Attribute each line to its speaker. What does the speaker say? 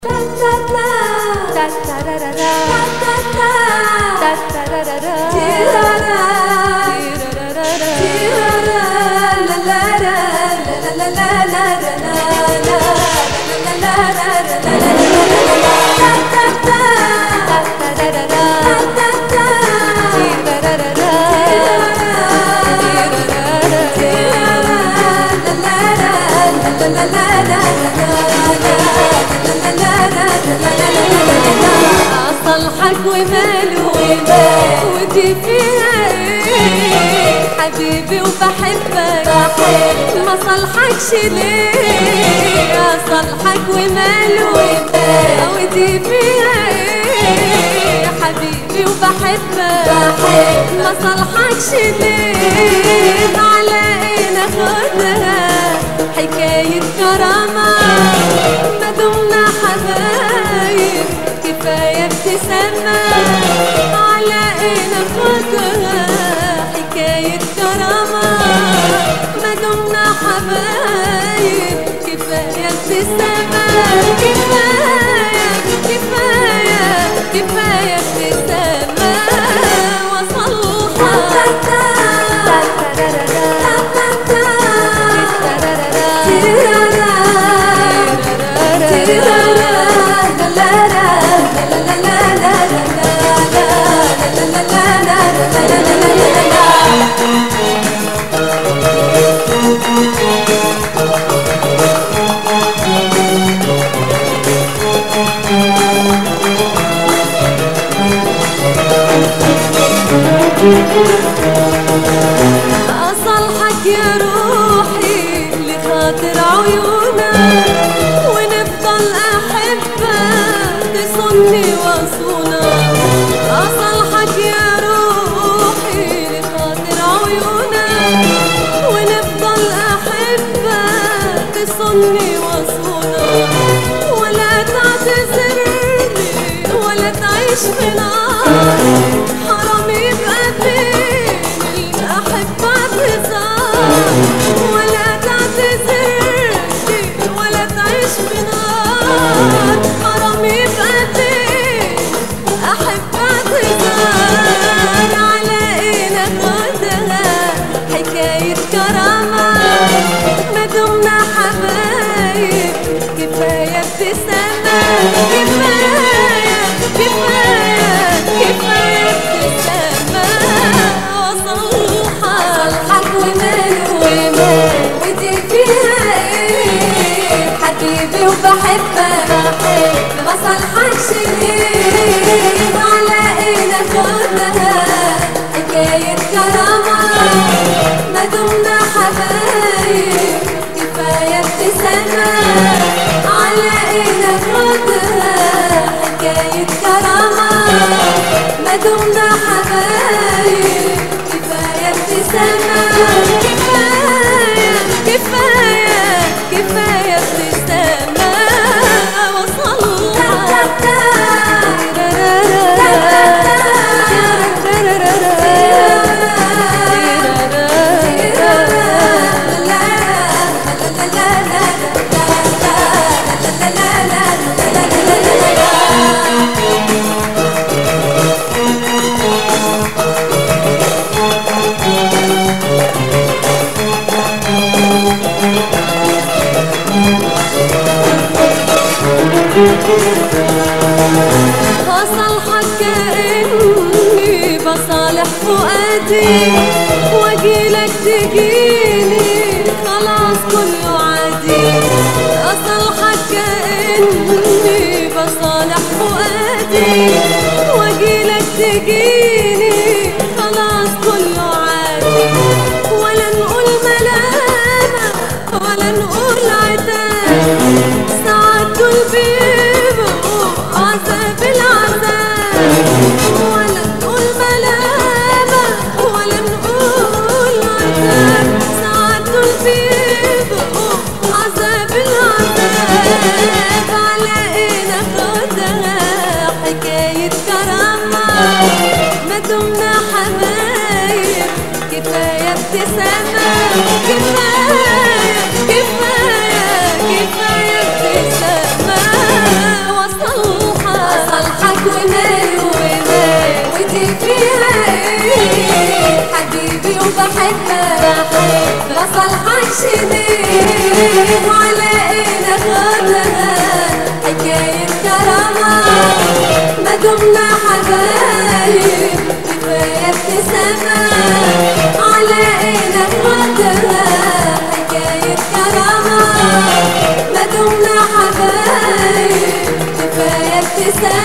Speaker 1: اصلحك وماله ودي فيها ايه حبيبي وبحبك ما صلحكش ليه اصلحك وماله ودي فيها ايه حبيبي وبحبك ما صلحكش ليه على ايه ناخدها حكاية كرامة ما دمنا حبايب كفاية ابتسامة على ايه ناخدها حكاية كرامة ما دمنا حبايب كفاية ابتسامة كفاية كفاية كفاية ابتسامة أصلحك يا روحي لخاطر عيونك ونفضل أحبك تصوني وصونك أصلحك يا روحي لخاطر عيونك ونفضل أحبك تصوني وصونك ولا تعتذرلي ولا تعيش في نار حرام يبقى بين الأحبة اعتذار ولا تعتذرلي ولا تعيش في نار حرام يبقى بين أحبة اعتذار على إيه ناخدها حكاية كرامة ما دمنا حبايب كفاية ابتسامة كفاية كفاية كفاية ابتسامة وصلحك وماله ودي فيها ايه حبيبي وبحبك ما صلحكش ليه على ايه ناخدها حكاية كرامة ما دمنا حبايب كفاية ابتسامة على ايه ناخدها حكاية كرامة ما دمنا حبايب كفاية ابتسامة كفاية كفاية كفاية ابتسامة بصلحك كأني بصالح فؤادي واجيلك تجيني خلاص كله عادي اصلحك كأني بصالح فؤادي واجيلك تجيني خلاص كله عادي ولا نقول ملامة ولا نقول عتاب ساعات دول بيبقوا عذاب العذاب ولا نقول ملامة ولا نقول عتاب ساعات دول بيبقوا عذاب العذاب على ايه ناخدها حكاية كرامة ما دمنا حبايب كفاية ابتسامة كفاية كفاية كفاية ابتسامة سنين وعلينا خدها حكاية كرامة ما دمنا حبايب كفاية ابتسامة علينا خدها حكاية كرامة ما دمنا حبايب كفاية ابتسامة